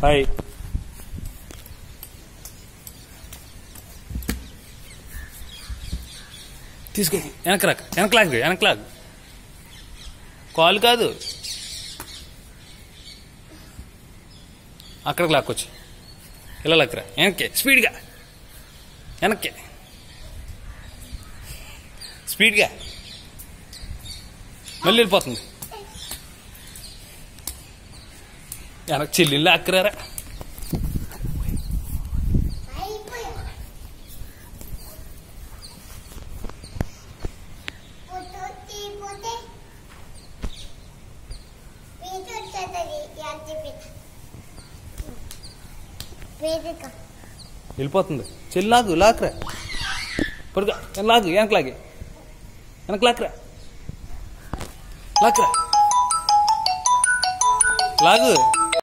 hi తీసుకో వెనక రాక వెనక లాగు వెనక లాగు కాల్ కాదు అక్కడికి లాక్కొచ్చు ఇలా లాక్కరా వెనక్కి స్పీడ్గా వెనక్కి స్పీడ్గా మళ్ళీ వెళ్ళిపోతుంది వెనక చెల్లి లాక్కరారా వేదిక వెళ్ళిపోతుంది చెల్లి లాగు లాక్కరా పడుకో లాగు వెనక లాగి వెనక లాక్కరా లాక్కరా లాగు